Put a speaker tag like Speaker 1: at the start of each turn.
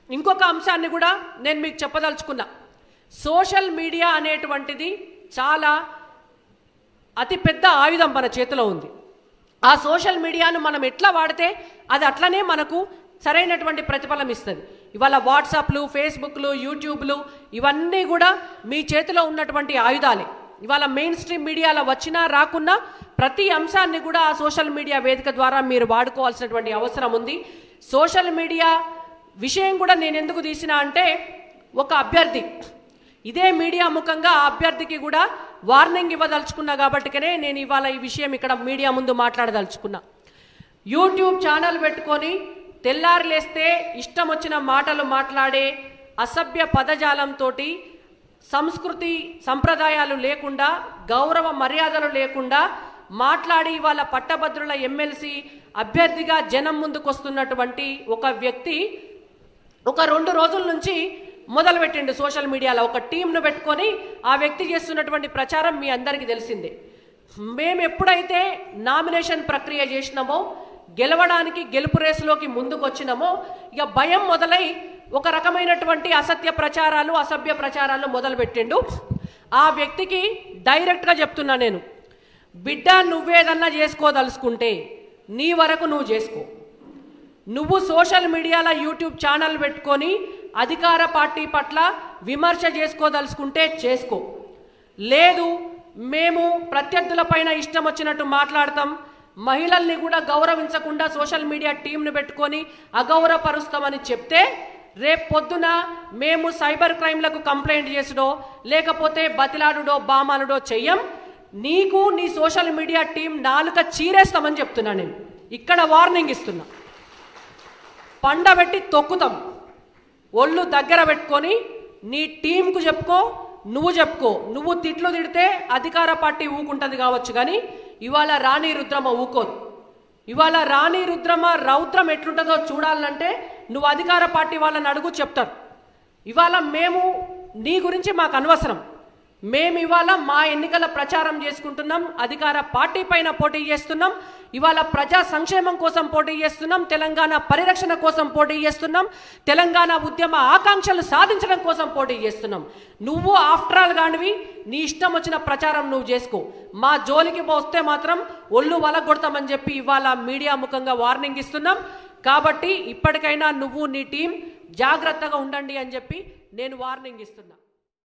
Speaker 1: ఇంకొక అంశాన్ని కూడా నేను మీకు చెప్పదలుచుకున్నా సోషల్ మీడియా అనేటువంటిది చాలా అతి పెద్ద ఆయుధం మన చేతిలో ఉంది ఆ సోషల్ మీడియాను మనం ఎట్లా వాడితే అది అట్లనే మనకు సరైనటువంటి ప్రతిఫలం ఇస్తుంది ఇవాళ వాట్సాప్లు ఫేస్బుక్లు యూట్యూబ్లు ఇవన్నీ కూడా మీ చేతిలో ఉన్నటువంటి ఆయుధాలే ఇవాళ మెయిన్ స్ట్రీమ్ మీడియాలో వచ్చినా రాకున్నా ప్రతి అంశాన్ని కూడా ఆ సోషల్ మీడియా వేదిక ద్వారా మీరు వాడుకోవాల్సినటువంటి అవసరం ఉంది సోషల్ మీడియా విషయం కూడా నేను ఎందుకు తీసిన అంటే ఒక అభ్యర్థి ఇదే మీడియా ముఖంగా ఆ అభ్యర్థికి కూడా వార్నింగ్ ఇవ్వదలుచుకున్నా కాబట్టికనే నేను ఇవాళ ఈ విషయం ఇక్కడ మీడియా ముందు మాట్లాడదలుచుకున్నా యూట్యూబ్ ఛానల్ పెట్టుకొని తెల్లారి లేస్తే ఇష్టం వచ్చిన మాటలు మాట్లాడే అసభ్య పదజాలంతో సంస్కృతి సంప్రదాయాలు లేకుండా గౌరవ మర్యాదలు లేకుండా మాట్లాడి వాళ్ళ పట్టభద్రుల ఎమ్మెల్సీ అభ్యర్థిగా జనం ముందుకు వస్తున్నటువంటి ఒక వ్యక్తి ఒక రెండు రోజుల నుంచి మొదలు పెట్టిండు సోషల్ మీడియాలో ఒక టీంను పెట్టుకొని ఆ వ్యక్తి చేస్తున్నటువంటి ప్రచారం మీ అందరికీ తెలిసిందే మేము ఎప్పుడైతే నామినేషన్ ప్రక్రియ చేసినామో గెలవడానికి గెలుపు రేసులోకి ముందుకు వచ్చినామో ఇక భయం మొదలై ఒక రకమైనటువంటి అసత్య ప్రచారాలు అసభ్య ప్రచారాలు మొదలుపెట్టిండు ఆ వ్యక్తికి డైరెక్ట్గా చెప్తున్నా నేను బిడ్డ నువ్వేదన్నా చేసుకోదలుచుకుంటే నీ వరకు నువ్వు చేసుకో నువ్వు సోషల్ మీడియాలో యూట్యూబ్ ఛానల్ పెట్టుకొని అధికార పార్టీ పట్ల విమర్శ చేసుకోదలుచుకుంటే చేసుకో లేదు మేము ప్రత్యర్థుల పైన ఇష్టం వచ్చినట్టు మాట్లాడతాం మహిళల్ని కూడా గౌరవించకుండా సోషల్ మీడియా టీంను పెట్టుకొని అగౌరవపరుస్తామని చెప్తే రేపు పొద్దున మేము సైబర్ క్రైమ్లకు కంప్లైంట్ చేసుడో లేకపోతే బతిలాడుడో బామాలుడో చెయ్యం నీకు నీ సోషల్ మీడియా టీం నాలుక చీరేస్తామని చెప్తున్నా నేను ఇక్కడ వార్నింగ్ ఇస్తున్నా పండబెట్టి తొక్కుతాం ఒళ్ళు దగ్గర పెట్టుకొని నీ టీంకు చెప్పుకో నువ్వు చెప్పుకో నువ్వు తిట్లు తిడితే అధికార పార్టీ ఊకుంటుంది కావచ్చు కానీ ఇవాళ రాణి రుద్రమ ఊకోదు ఇవాళ రాణి రుద్రమ రౌద్రం ఎట్లుంటుందో చూడాలంటే నువ్వు అధికార పార్టీ వాళ్ళని అడుగు చెప్తారు ఇవాళ మేము నీ గురించి మాకు అనవసరం మేము ఇవాళ మా ఎన్నికల ప్రచారం చేసుకుంటున్నాం అధికార పార్టీ పైన పోటీ చేస్తున్నాం ఇవాళ ప్రజా సంక్షేమం కోసం పోటీ చేస్తున్నాం తెలంగాణ పరిరక్షణ కోసం పోటీ చేస్తున్నాం తెలంగాణ ఉద్యమ ఆకాంక్షలు సాధించడం కోసం పోటీ చేస్తున్నాం నువ్వు ఆఫ్టర్ ఆల్ కానివి నీ ఇష్టం వచ్చిన ప్రచారం నువ్వు చేసుకో మా జోలికి వస్తే మాత్రం ఒళ్ళు వలగొడతామని చెప్పి ఇవాళ మీడియా ముఖంగా వార్నింగ్ ఇస్తున్నాం కాబట్టి ఇప్పటికైనా నువ్వు నీ టీం జాగ్రత్తగా ఉండండి అని చెప్పి నేను వార్నింగ్ ఇస్తున్నా